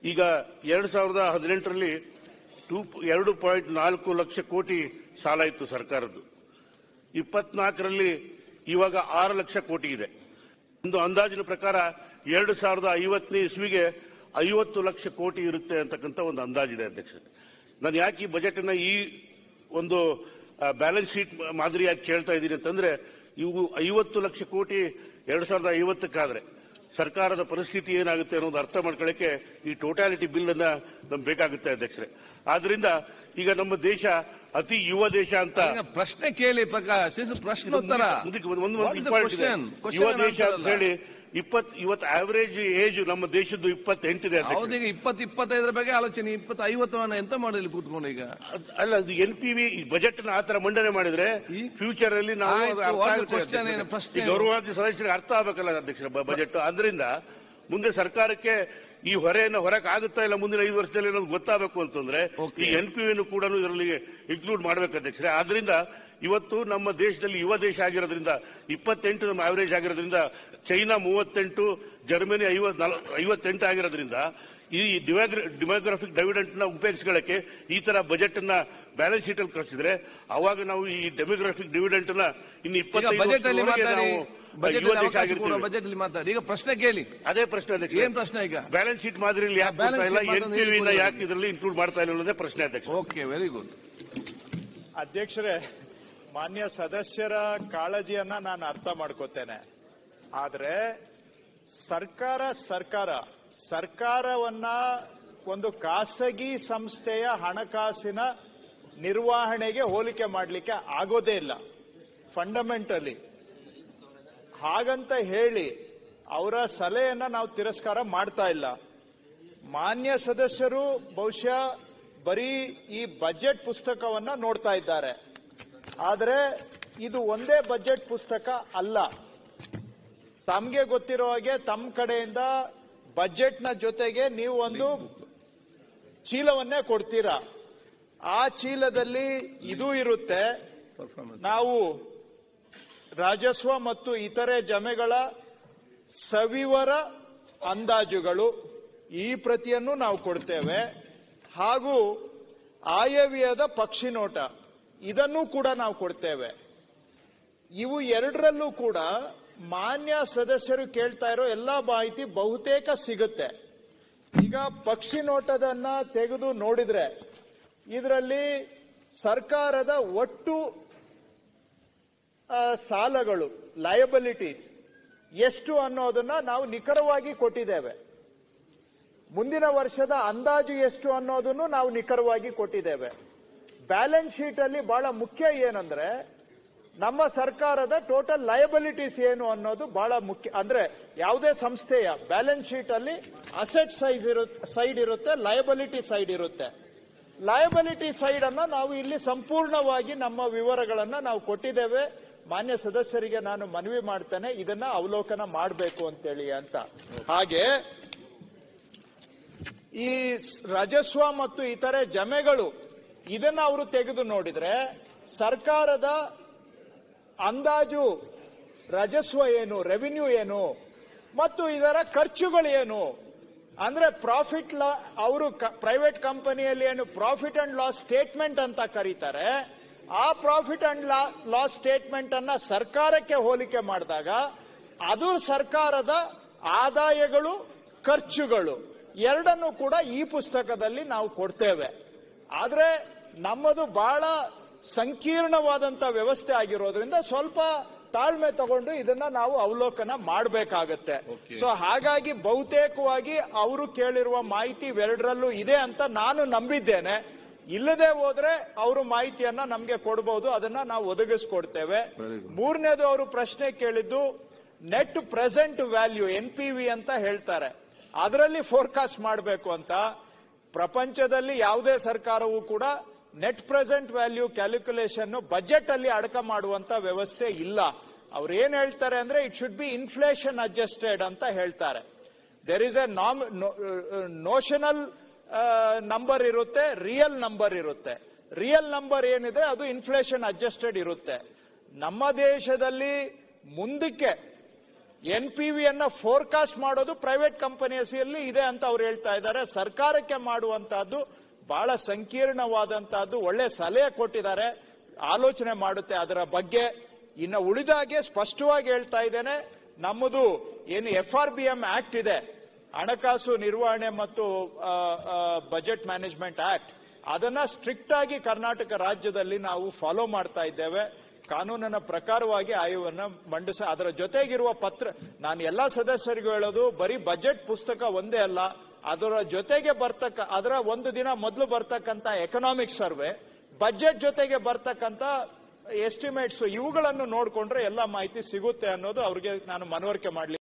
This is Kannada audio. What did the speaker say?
ಈಗ ಎರಡು ಸಾವಿರದ ಹದಿನೆಂಟರಲ್ಲಿ ಟೂ ಎರಡು ಪಾಯಿಂಟ್ ನಾಲ್ಕು ಲಕ್ಷ ಕೋಟಿ ಸಾಲ ಇತ್ತು ಸರ್ಕಾರದ್ದು ಇಪ್ಪತ್ನಾಲ್ಕರಲ್ಲಿ ಇವಾಗ ಆರು ಲಕ್ಷ ಕೋಟಿ ಇದೆ ಒಂದು ಅಂದಾಜಿನ ಪ್ರಕಾರ ಎರಡು ಸಾವಿರದ ಐವತ್ತನೇ ಇಸ್ವಿಗೆ ಐವತ್ತು ಲಕ್ಷ ಕೋಟಿ ಇರುತ್ತೆ ಅಂತಕ್ಕಂಥ ಒಂದು ಅಂದಾಜಿದೆ ಅಧ್ಯಕ್ಷ ನಾನು ಯಾಕೆ ಈ ಬಜೆಟ್ನ ಈ ಒಂದು ಬ್ಯಾಲೆನ್ಸ್ ಶೀಟ್ ಮಾದರಿಯಾಗಿ ಕೇಳ್ತಾ ಇದ್ದೀನಿ ಅಂತಂದ್ರೆ ಇವು ಐವತ್ತು ಲಕ್ಷ ಕೋಟಿ ಎರಡು ಸಾವಿರದ ಐವತ್ತಕ್ಕಾದ್ರೆ ಸರ್ಕಾರದ ಪರಿಸ್ಥಿತಿ ಏನಾಗುತ್ತೆ ಅನ್ನೋದು ಅರ್ಥ ಮಾಡ್ಕೊಳ್ಳಕ್ಕೆ ಈ ಟೋಟಾಲಿಟಿ ಬಿಲ್ ಅನ್ನ ನಮ್ಗೆ ಬೇಕಾಗುತ್ತೆ ಅಧ್ಯಕ್ಷರೇ ಆದ್ರಿಂದ ಈಗ ನಮ್ಮ ದೇಶ ಅತಿ ಯುವ ದೇಶ ಅಂತ ಈಗ ಪ್ರಶ್ನೆ ಕೇಳಿ ಪ್ರಕಾಶ್ ಇದು ಪ್ರಶ್ನೋತ್ತರ ಮುಂದಕ್ಕೆ ಒಂದು- ಒಂದು What is the important ಇದೆ. question? Question ಯುವ and ದೇಶ answer ಅಂತ ಅಲ್ಲ. ಹೇಳಿ ಇಪ್ಪತ್ ಇವತ್ತು ಆವರೇಜ್ ಏಜ್ ನಮ್ಮ ದೇಶದ್ದು ಇಪ್ಪತ್ತೆಂಟಿದೆ ಅಧ್ಯಕ್ಷರೇ. ಹೌದೀಗ ಇಪ್ಪತ್ ಇಪ್ಪತ್ತೈದರ ಬಗ್ಗೆ ಆಲೋಚನೆ ಇಪ್ಪತ್ತು ಐವತ್ತು ಎಂತ ಮಾಡಿಲ್ಲ ಕೂತ್ಕೊಂಡು ಈಗ ಅದ್- ಅಲ್ಲ ಅದು ಎನ್ ಪಿ ವಿ ಬಜೆಟ್ ನ ಆತರ ಮಂಡನೆ ಮಾಡಿದ್ರೆ ಈ- ಫ್ಯೂಚರ್ ಅಲ್ಲಿ ನಾವು ಆಯ್ತು, ಅದು ಅರ್ಥ what ಆಗುತ್ತೆ question ಅಧ್ಯಕ್ಷರೇ. ಏನು? ಪ್ರಶ್ನೆ ಈ ಏನು? ಗೌರವಾನ್ವಿತ ಸದಸ್ಯರಿಗೆ ಅರ್ಥ ಆಗಬೇಕಲ್ಲ ಅಧ್ಯಕ್ಷರ ಬಜೆಟ್ ಆದ್ರಿಂದ ಮುಂದೆ ಸರ್ಕಾರಕ್ಕೆ ಈ ಹೊರೆಯನ್ನು ಹೊರಕ್ ಆಗುತ್ತಾ ಇಲ್ಲ ಮುಂದಿನ ಐದು ವರ್ಷದಲ್ಲಿ ಅನ್ನೋದು ಗೊತ್ತಾಗಬೇಕು ಅಂತಂದ್ರೆ Okay. ಈ ಎನ್ ಪಿ ವಿನು ಕೂಡ ಇದರಲ್ಲಿ ಇನ್ಕ್ಲೂಡ್ ಮಾಡಬೇಕು ಅಧ್ಯಕ್ಷರೇ ಆದ್ರಿಂದ ಇವತ್ತು ನಮ್ಮ ದೇಶದಲ್ಲಿ ಯುವ ದೇಶ ಆಗಿರೋದ್ರಿಂದ ಇಪ್ಪತ್ತೆಂಟು ನಮ್ಮ ಆವರೇಜ್ ಆಗಿರೋದ್ರಿಂದ ಚೈನಾ ಮೂವತ್ತೆಂಟು ಜರ್ಮನಿ ಐವತ್ ಐವತ್ತೆಂಟು ಆಗಿರೋದ್ರಿಂದ ಈ ಡಿಮೋಗ್ರಫಿಕ್ ಡೈವಿಡೆಂಟ್ ನ ಉಪಯೋಗಿಸ್ಕೊಳ್ಳಕ್ಕೆ ಈ ತರ ಬಜೆಟ್ ನ ಬ್ಯಾಲೆನ್ಸ್ ಶೀಟ್ ಅಲ್ಲಿ ಕಳಿಸಿದ್ರೆ ಅವಾಗ ನಾವು ಈ ಡೆಮೋಗ್ರಫಿಕ್ ಡಿವಿಡೆಂಟ್ ನ ಇನ್ನು ಈಗ ಇಪ್ಪತ್ತೈದು ಬಜೆಟ್ ಅಲ್ಲಿ ವರ್ಷದವರೆಗೆ ಮಾತಾಡಿ ನಾವು ಬಜೆಟ್ ಯುವ ದೇಶ ಅವಕಾಶ ಕೊಡುವ ಆಗಿರ್ತೀವಿ ಬಜೆಟ್ ಅಲ್ಲಿ ಮಾತಾಡಿ ಈಗ ಪ್ರಶ್ನೆ ಕೇಳಿ ಅದೇ ಪ್ರಶ್ನೆ ಅಧ್ಯಕ್ಷ ಏನ್ ಪ್ರಶ್ನೆ ಈಗ ಬ್ಯಾಲೆನ್ಸ್ ಶೀಟ್ ಮಾದರಿಯಲ್ಲಿ ಯಾಕೆ balance ಕೊಡ್ತಾ ಇಲ್ಲ sheet ಎನ್ ಮಾತ್ರ ಪಿ ನ ಹೇಳಿ ಯಾಕೆ ಇದರಲ್ಲಿ ಇನ್ಕ್ಲೂಡ್ ಮಾಡ್ತಾ ಇಲ್ಲ ಅನ್ನೋದೇ ಪ್ರಶ್ನೆ ಅಧ್ಯಕ್ಷ ಓಕೆ ವೆರಿ ಗುಡ್ ಅಧ್ಯಕ್ಷರೇ ಮಾನ್ಯ ಸದಸ್ಯರ ಕಾಳಜಿಯನ್ನ ನಾನು ಅರ್ಥ ಮಾಡ್ಕೋತೇನೆ ಆದ್ರೆ ಸರ್ಕಾರ ಸರ್ಕಾರ ಸರ್ಕಾರವನ್ನ ಒಂದು ಖಾಸಗಿ ಸಂಸ್ಥೆಯ ಹಣಕಾಸಿನ ನಿರ್ವಹಣೆಗೆ ಹೋಲಿಕೆ ಮಾಡಲಿಕ್ಕೆ ಆಗೋದೇ ಇಲ್ಲ ಫಂಡಮೆಂಟಲಿ ಹಾಗಂತ ಹೇಳಿ ಅವರ ಸಲಹೆಯನ್ನ ನಾವು ತಿರಸ್ಕಾರ ಮಾಡ್ತಾ ಇಲ್ಲ ಮಾನ್ಯ ಸದಸ್ಯರು ಬಹುಶಃ ಬರೀ ಈ ಬಜೆಟ್ ಪುಸ್ತಕವನ್ನ ನೋಡ್ತಾ ಇದ್ದಾರೆ ಆದರೆ ಇದು ಒಂದೇ ಬಜೆಟ್ ಪುಸ್ತಕ ಅಲ್ಲ ತಮ್ಗೆ ಗೊತ್ತಿರೋ ಹಾಗೆ ತಮ್ಮ ಕಡೆಯಿಂದ ಬಜೆಟ್ನ ಜೊತೆಗೆ ನೀವು ಒಂದು ಚೀಲವನ್ನೇ ಕೊಡ್ತೀರಾ ಆ ಚೀಲದಲ್ಲಿ ಇದು ಇರುತ್ತೆ ನಾವು ರಾಜಸ್ವ ಮತ್ತು ಇತರೆ ಜಮೆಗಳ ಸವಿವರ ಅಂದಾಜುಗಳು ಈ ಪ್ರತಿಯನ್ನು ನಾವು ಕೊಡ್ತೇವೆ ಹಾಗೂ ಆಯವ್ಯಯದ ಪಕ್ಷಿ ನೋಟ ಇದನ್ನು ಕೂಡ ನಾವು ಕೊಡ್ತೇವೆ ಇವು ಎರಡರಲ್ಲೂ ಕೂಡ ಮಾನ್ಯ ಸದಸ್ಯರು ಕೇಳ್ತಾ ಇರೋ ಎಲ್ಲಾ ಮಾಹಿತಿ ಬಹುತೇಕ ಸಿಗುತ್ತೆ ಈಗ ಪಕ್ಷಿ ನೋಟದನ್ನ ತೆಗೆದು ನೋಡಿದ್ರೆ ಇದರಲ್ಲಿ ಸರ್ಕಾರದ ಒಟ್ಟು ಆ, ಸಾಲಗಳು ಲಯಬಿಲಿಟೀಸ್ ಎಷ್ಟು ಅನ್ನೋದನ್ನ ನಾವು ನಿಖರವಾಗಿ ಕೊಟ್ಟಿದ್ದೇವೆ ಮುಂದಿನ ವರ್ಷದ ಅಂದಾಜು ಎಷ್ಟು ಅನ್ನೋದನ್ನು ನಾವು ನಿಖರವಾಗಿ ಕೊಟ್ಟಿದ್ದೇವೆ ಬ್ಯಾಲೆನ್ಸ್ ಶೀಟ್ ಅಲ್ಲಿ ಬಹಳ ಮುಖ್ಯ ಏನಂದ್ರೆ ನಮ್ಮ ಸರ್ಕಾರದ ಟೋಟಲ್ ಲಯಬಿಲಿಟೀಸ್ ಏನು ಅನ್ನೋದು ಬಹಳ ಮುಖ್ಯ ಅಂದ್ರೆ ಯಾವುದೇ ಸಂಸ್ಥೆಯ ಬ್ಯಾಲೆನ್ಸ್ ಶೀಟ್ ಅಲ್ಲಿ ಅಸೆಟ್ ಸೈಜ್ ಇರುತ್ತೆ ಸೈಡ್ ಇರುತ್ತೆ ಲಯಬಿಲಿಟಿ ಸೈಡ್ ಇರುತ್ತೆ ಲಯಬಿಲಿಟಿ ಸೈಡ್ ಅನ್ನ ನಾವು ಇಲ್ಲಿ ಸಂಪೂರ್ಣವಾಗಿ ನಮ್ಮ ವಿವರಗಳನ್ನ ನಾವು ಕೊಟ್ಟಿದ್ದೇವೆ ಮಾನ್ಯ ಸದಸ್ಯರಿಗೆ ನಾನು ಮನವಿ ಮಾಡ್ತೇನೆ ಇದನ್ನ ಅವಲೋಕನ ಮಾಡಬೇಕು ಅಂತೇಳಿ ಅಂತ ಹಾಗೆ ಈ ಸ್- ರಾಜಸ್ವ ಮತ್ತು ಇತರೆ ಜಮೆಗಳು ಇದನ್ನ ಅವರು ತೆಗೆದು ನೋಡಿದ್ರೆ ಸರ್ಕಾರದ ಅಂದಾಜು ರಾಜಸ್ವ ಏನು ರೆವಿನ್ಯೂ ಏನು ಮತ್ತು ಇದರ ಖರ್ಚುಗಳು ಏನು ಅಂದ್ರೆ ಪ್ರಾಫಿಟ್ ಲಾ ಅವರು ಪ್ರೈವೇಟ್ ಕಂಪನಿಯಲ್ಲಿ ಏನು ಪ್ರಾಫಿಟ್ ಅಂಡ್ ಲಾಸ್ ಸ್ಟೇಟ್ಮೆಂಟ್ ಅಂತ ಕರೀತಾರೆ ಆ ಪ್ರಾಫಿಟ್ ಅಂಡ್ ಲಾಸ್ ಸ್ಟೇಟ್ಮೆಂಟ್ ಅನ್ನ ಸರ್ಕಾರಕ್ಕೆ ಹೋಲಿಕೆ ಮಾಡಿದಾಗ ಅದು ಸರ್ಕಾರದ ಆದಾಯಗಳು ಖರ್ಚುಗಳು ಎರಡನ್ನು ಕೂಡ ಈ ಪುಸ್ತಕದಲ್ಲಿ ನಾವು ಕೊಡ್ತೇವೆ ಆದ್ರೆ ನಮ್ಮದು ಬಹಳ ಸಂಕೀರ್ಣವಾದಂತ ವ್ಯವಸ್ಥೆ ಆಗಿರೋದ್ರಿಂದ ಸ್ವಲ್ಪ ತಾಳ್ಮೆ ತಗೊಂಡು ಇದನ್ನ ನಾವು ಅವಲೋಕನ ಮಾಡಬೇಕಾಗತ್ತೆ ಸೊ ಹಾಗಾಗಿ ಬಹುತೇಕವಾಗಿ ಅವರು ಕೇಳಿರುವ ಮಾಹಿತಿ ಇವೆರಡರಲ್ಲೂ ಇದೆ ಅಂತ ನಾನು ನಂಬಿದ್ದೇನೆ ಇಲ್ಲದೆ ಹೋದ್ರೆ ಅವರು ಮಾಹಿತಿಯನ್ನ ನಮ್ಗೆ ಕೊಡಬಹುದು ಅದನ್ನ ನಾವು ಒದಗಿಸ್ಕೊಡ್ತೇವೆ ಮೂರನೇದು ಅವರು ಪ್ರಶ್ನೆ ಕೇಳಿದ್ದು net present value N P V ಅಂತ ಹೇಳ್ತಾರೆ ಅದರಲ್ಲಿ ಫೋರ್ಕಾಸ್ಟ್ ಮಾಡಬೇಕು ಅಂತ ಪ್ರಪಂಚದಲ್ಲಿ ಯಾವುದೇ ಸರ್ಕಾರವೂ ಕೂಡ net present value calculation budget ಅಲ್ಲಿ ಅಡಕ ಮಾಡುವಂತ ವ್ಯವಸ್ಥೆ ಇಲ್ಲ ಅವ್ರು ಏನ್ ಹೇಳ್ತಾರೆ ಅಂದ್ರೆ it should be inflation adjusted ಅಂತ ಹೇಳ್ತಾರೆ there is a nominal number ಇರುತ್ತೆ ರಿಯಲ್ ನಂಬರ್ ಇರುತ್ತೆ ರಿಯಲ್ ನಂಬರ್ ಏನಿದೆ ಅದು ಇನ್ಫ್ಲೇಷನ್ ಅಡ್ಜಸ್ಟೆಡ್ ಇರುತ್ತೆ ನಮ್ಮ ದೇಶದಲ್ಲಿ ಮುಂದಕ್ಕೆ ಎನ್ ಪಿ ವಿ ಅನ್ನ ಫೋರ್ಕಾಸ್ಟ್ ಮಾಡೋದು ಪ್ರೈವೇಟ್ ಕಂಪನಿಯಲ್ಲಿ ಇದೆ ಅಂತ ಅವ್ರು ಹೇಳ್ತಾ ಇದ್ದಾರೆ ಸರ್ಕಾರಕ್ಕೆ ಮಾಡುವಂತಹದ್ದು ಬಹಳ ಸಂಕೀರ್ಣವಾದಂತಹದ್ದು ಒಳ್ಳೆ ಸಲಹೆ ಕೊಟ್ಟಿದ್ದಾರೆ ಆಲೋಚನೆ ಮಾಡುತ್ತೆ ಅದರ ಬಗ್ಗೆ ಇನ್ನು ಉಳಿದಾಗೆ ಸ್ಪಷ್ಟವಾಗಿ ಹೇಳ್ತಾ ಇದ್ದೇನೆ ನಮ್ಮದು ಏನು F R B M act ಇದೆ ಹಣಕಾಸು ನಿರ್ವಹಣೆ ಮತ್ತು ಬಜೆಟ್ ಮ್ಯಾನೇಜ್ಮೆಂಟ್ ಆಕ್ಟ್ ಅದನ್ನ ಸ್ಟ್ರಿಕ್ಟ್ ಆಗಿ ಕರ್ನಾಟಕ ರಾಜ್ಯದಲ್ಲಿ ನಾವು ಫಾಲೋ ಮಾಡ್ತಾ ಇದ್ದೇವೆ ಕಾನೂನಿನ ಪ್ರಕಾರವಾಗಿ ಆಯೋಗವನ್ನು ಮಂಡಿಸ ಅದರ ಜೊತೆಗಿರುವ ಪತ್ರ ನಾನು ಎಲ್ಲಾ ಸದಸ್ಯರಿಗೂ ಹೇಳೋದು ಬರೀ ಬಜೆಟ್ ಪುಸ್ತಕ ಒಂದೇ ಅಲ್ಲ ಅದರ ಜೊತೆಗೆ ಬರ್ತಕ್ಕ ಅದರ ಒಂದು ದಿನ ಮೊದಲು ಬರ್ತಕ್ಕಂತ ಎಕನಾಮಿಕ್ ಸರ್ವೆ ಬಜೆಟ್ ಜೊತೆಗೆ ಬರ್ತಕ್ಕಂತ ಎಸ್ಟಿಮೇಟ್ಸ್ ಇವುಗಳನ್ನು ನೋಡಿಕೊಂಡ್ರೆ ಎಲ್ಲ ಮಾಹಿತಿ ಸಿಗುತ್ತೆ ಅನ್ನೋದು ಅವ್ರಿಗೆ ನಾನು ಮನವರಿಕೆ ಮಾಡ್ಲಿ